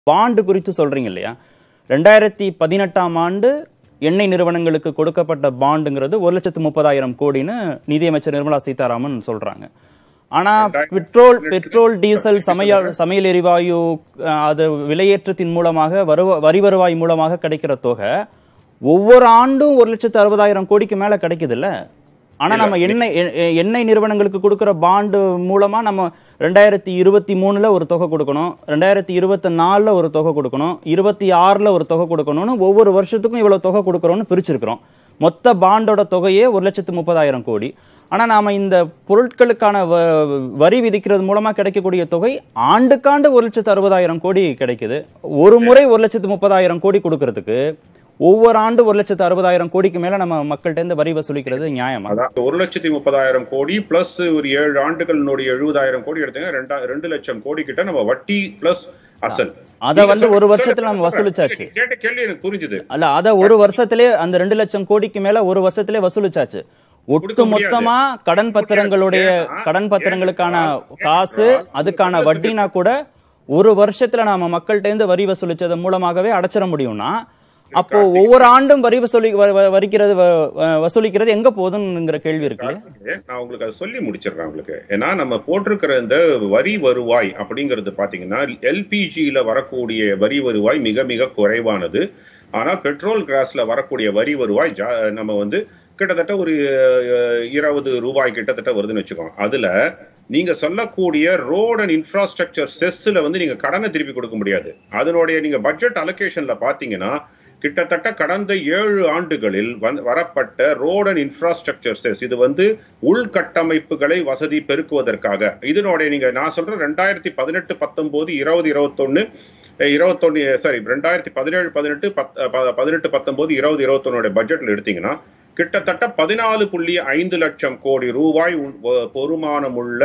Bond குறித்து சொல்றீங்க இல்லையா ரெண்டாயிரத்தி பதினெட்டாம் ஆண்டு எண்ணெய் நிறுவனங்களுக்கு கொடுக்கப்பட்ட பாண்டுங்கிறது ஒரு லட்சத்து முப்பதாயிரம் கோடின்னு நிதியமைச்சர் நிர்மலா சீதாராமன் சொல்றாங்க ஆனா பெட்ரோல் பெட்ரோல் டீசல் சமையல் சமையல் எரிவாயு அஹ், அது விலையேற்றத்தின் மூலமாக வருவ வரி வருவாய் மூலமாக கிடைக்கிற தொகை ஒவ்வொரு ஆண்டும் ஒரு லட்சத்து அறுபதாயிரம் கோடிக்கு மேல கிடைக்குதுல்ல ஆனா நம்ம எண்ணெய் எ- எ- எண்ணெய் நிறுவனங்களுக்கு கொடுக்கிற பாண்டு மூலமா நம்ம ரெண்டாயிரத்தி இருபத்தி மூணுல ஒரு தொகை கொடுக்கணும் ரெண்டாயிரத்தி இருபத்தி நாலுல ஒரு தொகை கொடுக்கணும் இருபத்தி ஆறுல ஒரு தொகை கொடுக்கணும்னு ஒவ்வொரு வருஷத்துக்கும் இவ்வளவு தொகை கொடுக்கறோம்னு பிரிச்சிருக்கிறோம் மொத்த பாண்டோட தொகையே ஒரு லட்சத்து முப்பதாயிரம் கோடி ஆனா நாம இந்த பொருட்களுக்கான வ- வரி விதிக்கிறது மூலமா கிடைக்கக்கூடிய தொகை ஆண்டுக்காண்டு ஒரு லட்சத்து அறுபதாயிரம் கோடி கிடைக்குது ஒரு முறை ஒரு லட்சத்து முப்பதாயிரம் கோடி கொடுக்கறதுக்கு ஒவ்வொரு ஆண்டு ஒரு லட்சத்து அறுபதாயிரம் கோடிக்கு மேல நம்ம மக்கள்கிட்ட இருந்து வரி வசூலிக்கிறது நியாயமா அதாவது ஒரு லட்சத்தி முப்பதாயிரம் கோடி பிளஸ் ஒரு ஏழு ஆண்டுகளினுடைய எழுபதாயிரம் கோடி எடுத்தீங்க ரெண்டா ரெண்டு லட்சம் கோடி கிட்ட நம்ம வட்டி பிளஸ் அசல் அத வந்து ஒரு வருஷத்துல நம்ம வசூலிச்சாச்சு கேட்ட கேள்வி எனக்கு புரிஞ்சுது அல்ல அத ஒரு வருஷத்திலே அந்த ரெண்டு லட்சம் கோடிக்கு மேல ஒரு வருஷத்திலே வசூலிச்சாச்சு ஒட்டு மொத்தமா கடன் பத்திரங்களுடைய ஏன்னா, கடன் பத்திரங்களுக்கான ஏன்னா, காசு ஏன்னா, அதுக்கான ஒரு வட்டினா கூட ஒரு வருஷத்துல நாம மக்கள்கிட்ட இருந்து வரி வசூலிச்சது மூலமாகவே அடைச்சிட முடியும்னா அப்போ ஒவ்வொரு ஆண்டும் வரி வசூலி வ- வ- வரிக்கிறது வ- வ- வசூலிக்கிறது எங்க போகுதுங்கிற கேள்வி இருக்கு இல்லையா? நான் உங்களுக்கு அதை சொல்லி முடிச்சிடுறேன் உங்களுக்கு ஏன்னா நம்ம போட்டிருக்கிற இந்த வரி வருவாய் அப்படிங்கிறது பாத்தீங்கன்னா எல்பிஜியில வரக்கூடிய வரி வருவாய் மிக மிக குறைவானது ஆனா பெட்ரோல் கிராஸ்ல வரக்கூடிய வரி வருவாய் ஜா- நம்ம வந்து கிட்டத்தட்ட ஒரு அஹ், இருபது ரூபாய் கிட்டத்தட்ட வருதுன்னு வச்சுக்கோங்க அதுல நீங்க சொல்லக்கூடிய ரோட் அண்ட் இன்ஃப்ராஸ்ட்ரக்சர் செஸ்ல வந்து நீங்க கடனை திருப்பி கொடுக்க முடியாது அதனுடைய நீங்க பட்ஜெட் அலோகேஷன்ல பாத்தீங்கன்னா கிட்டத்தட்ட கடந்த ஏழு ஆண்டுகளில் வந்து- வரப்பட்ட ரோட் அண்ட் இன்ஃப்ராஸ்ட்ரக்சர் செஸ் இது வந்து உள்கட்டமைப்புகளை வசதி பெருக்குவதற்காக இதனுடைய நீங்க நான் சொல்றேன் ரெண்டாயிரத்தி பதினெட்டு பத்தொன்பது இருபது இருபத்தொன்னு இருபத்தொன்னு சாரி ரெண்டாயிரத்தி பதினேழு பதினெட்டு பத் ப- பதினெட்டு பத்தொன்பது இருபது இருபத்தொன்னுடைய பட்ஜெட்ல எடுத்தீங்கன்னா கிட்டத்தட்ட பதினாலு புள்ளி ஐந்து லட்சம் கோடி ரூபாய் உள்- வ- பொறுமானமுள்ள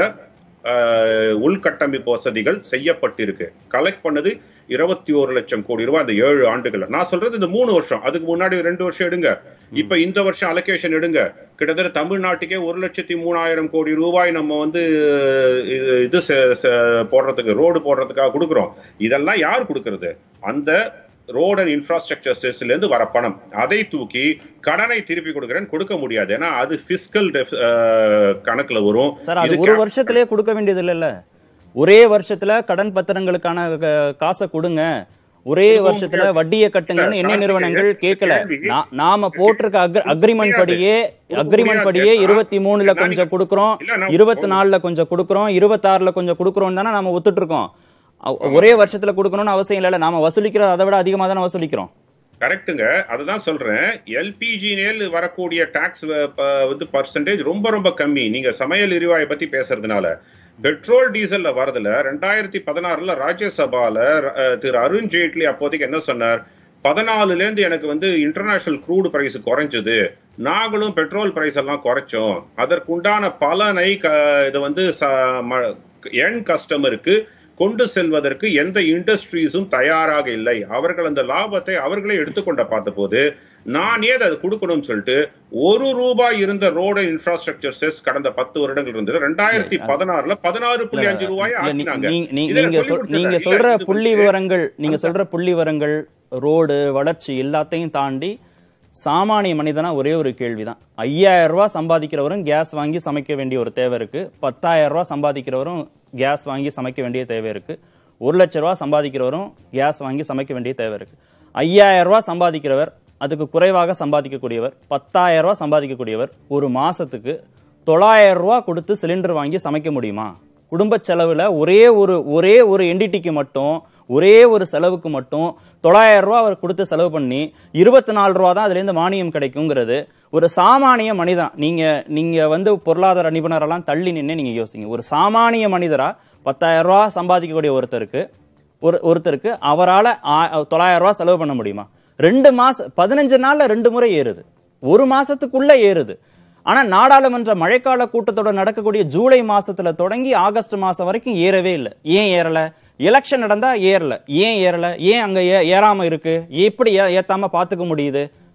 அஹ், உள்கட்டமைப்பு வசதிகள் செய்யப்பட்டிருக்கு கலெக்ட் பண்ணது இருபத்தி ஒரு லட்சம் கோடி ரூபாய் அந்த ஏழு ஆண்டுகள்ல நான் சொல்றது இந்த மூணு வருஷம் அதுக்கு முன்னாடி ரெண்டு வருஷம் எடுங்க இப்ப இந்த வருஷம் அலோகேஷன் எடுங்க கிட்டத்தட்ட தமிழ்நாட்டுக்கே ஒரு லட்சத்தி மூணாயிரம் கோடி ரூபாய் நம்ம வந்து இது- இது செ- செ- போடுறதுக்கு ரோடு போடுறதுக்காக கொடுக்குறோம் இதெல்லாம் யார் கொடுக்கறது அந்த ரோட் அண்ட் இன்ஃப்ராஸ்ட்ரக்சர் செஸ்ல இருந்து வர பணம் அதை தூக்கி கடனை திருப்பி கொடுக்குறேன்னு கொடுக்க முடியாது ஏன்னா அது பிசிக்கல் கணக்குல வரும் சார் அது இது ஒரு cap- வருஷத்திலே கொடுக்க வேண்டியது இல்லைல்ல ஒரே வருஷத்துல கடன் பத்திரங்களுக்கான க- காசை கொடுங்க ஒரே கொடுக்கவும் வருஷத்துல முடியாது. வட்டியை கட்டுங்கன்னு இல்ல, எண்ணெய் கார்த்திகேயன், நிறுவனங்கள் இந்த கேட்கல கேள்வி நா- நாம போட்டிருக்க அக்ரிமெண்ட் முடியாது. படியே கொடுக்க அக்ரிமெண்ட் முடியாது. படியே ஏன்னா, இருபத்தி மூணுல ஏன்னா கொஞ்சம் நீங்க- கொடுக்குறோம் இல்ல, நான் இருபத்தி நாலுல கொஞ்சம் கொடுக்குறோம் இருபத்தாறுல கொஞ்சம் கொடுக்குறோம் தானே நாம ஒத்துட்டு இருக்கோம் அ- ஒரே வருஷத்துல கொடுக்கணும்னு அவசியம் இல்லைல்ல நாம வசூலிக்கிறது அதை விட அதிகமா தானே வசூலிக்கிறோம் கரெக்ட்டுங்க அதுதான் சொல்றேன் எல்பிஜி நேல் வரக்கூடிய டாக்ஸ் வந்து பர்சன்டேஜ் ரொம்ப ரொம்ப கம்மி நீங்க சமையல் எரிவாயை பத்தி பேசுறதுனால பெட்ரோல் டீசல்ல வரதுல ரெண்டாயிரத்தி பதினாறுல ராஜ்யசபால அஹ், திரு அருண் ஜேட்லி அப்போதைக்கு என்ன சொன்னார் பதினாலுல இருந்து எனக்கு வந்து இன்டர்நேஷனல் க்ரூடு பிரைஸ் குறைஞ்சது நாங்களும் பெட்ரோல் பிரைஸ் எல்லாம் குறைச்சோம் அதற்குண்டான பலனை க- இது வந்து என் கஸ்டமருக்கு கொண்டு செல்வதற்கு எந்த இண்டஸ்ட்ரீஸும் தயாராக இல்லை அவர்கள் அந்த லாபத்தை அவர்களே எடுத்துக்கொண்ட பார்த்தபோது நான் ஏன் அதை கொடுக்கணும்னு சொல்லிட்டு ஒரு ரூபாய் இருந்த ரோடு இன்ஃப்ராஸ்ட்ரக்சர் செஸ் கடந்த பத்து வருடங்கள் இருந்தது ரெண்டாயிரத்தி பதினாறுல பதினாறு புள்ளி அஞ்சு ரூபாய் இல்ல, நீ- ஆக்கினாங்க நீ- நீ- இதை நீங்க சொல்லி சொல்- கொடுத்துடுறேன். நீங்க இல்ல, சொல்ற இது புள்ளி வந்து- விவரங்கள் நீங்க சொல்ற புள்ளி விவரங்கள் ரோடு வளர்ச்சி எல்லாத்தையும் தாண்டி சாமானிய மனிதனா ஒரே ஒரு கேள்விதான் ஐயாயிரம் ரூபாய் சம்பாதிக்கிறவரும் கேஸ் வாங்கி சமைக்க வேண்டிய ஒரு தேவை இருக்கு பத்தாயிரம் ரூபாய் சம்பாதிக்கிறவரும் கேஸ் வாங்கி சமைக்க வேண்டிய தேவை இருக்கு ஒரு லட்ச ரூபாய் சம்பாதிக்கிறவரும் கேஸ் வாங்கி சமைக்க வேண்டிய தேவை இருக்கு ஐயாயிரம் ரூபாய் சம்பாதிக்கிறவர் அதுக்கு குறைவாக சம்பாதிக்கக்கூடியவர் பத்தாயிரம் ரூபாய் சம்பாதிக்கக்கூடியவர் ஒரு மாசத்துக்கு தொள்ளாயிரம் ரூபாய் கொடுத்து சிலிண்டர் வாங்கி சமைக்க முடியுமா குடும்ப செலவுல ஒரே ஒரு ஒரே ஒரு என்டிடிக்கு மட்டும் ஒரே ஒரு செலவுக்கு மட்டும் தொள்ளாயிரம் ரூபாய் அவர் கொடுத்து செலவு பண்ணி இருபத்தி நாலு ரூபா தான் அதுல இருந்து மானியம் கிடைக்குங்கிறது ஒரு சாமானிய மனிதன் நீங்க நீங்க வந்து பொருளாதார நிபுணரெல்லாம் தள்ளி நின்று நீங்க யோசிங்க ஒரு சாமானிய மனிதரா பத்தாயிரம் ரூபாய் சம்பாதிக்கக்கூடிய ஒருத்தருக்கு ஒரு ஒருத்தருக்கு அவரால் தொள்ளாயிரம் ரூபாய் செலவு பண்ண முடியுமா ரெண்டு மாசம் பதினஞ்சு நாள்ல ரெண்டு முறை ஏறுது ஒரு மாசத்துக்குள்ள ஏறுது ஆனா நாடாளுமன்ற மழைக்கால கூட்டத்தோட நடக்கக்கூடிய ஜூலை மாசத்துல தொடங்கி ஆகஸ்ட் மாசம் வரைக்கும் ஏறவே இல்லை ஏன் ஏறல எலெக்ஷன் நடந்தா ஏறல ஏன் ஏறல ஏன் அங்க ஏ- ஏறாம இருக்கு எப்படி ஏ- ஏத்தாம பாத்துக்க முடியுது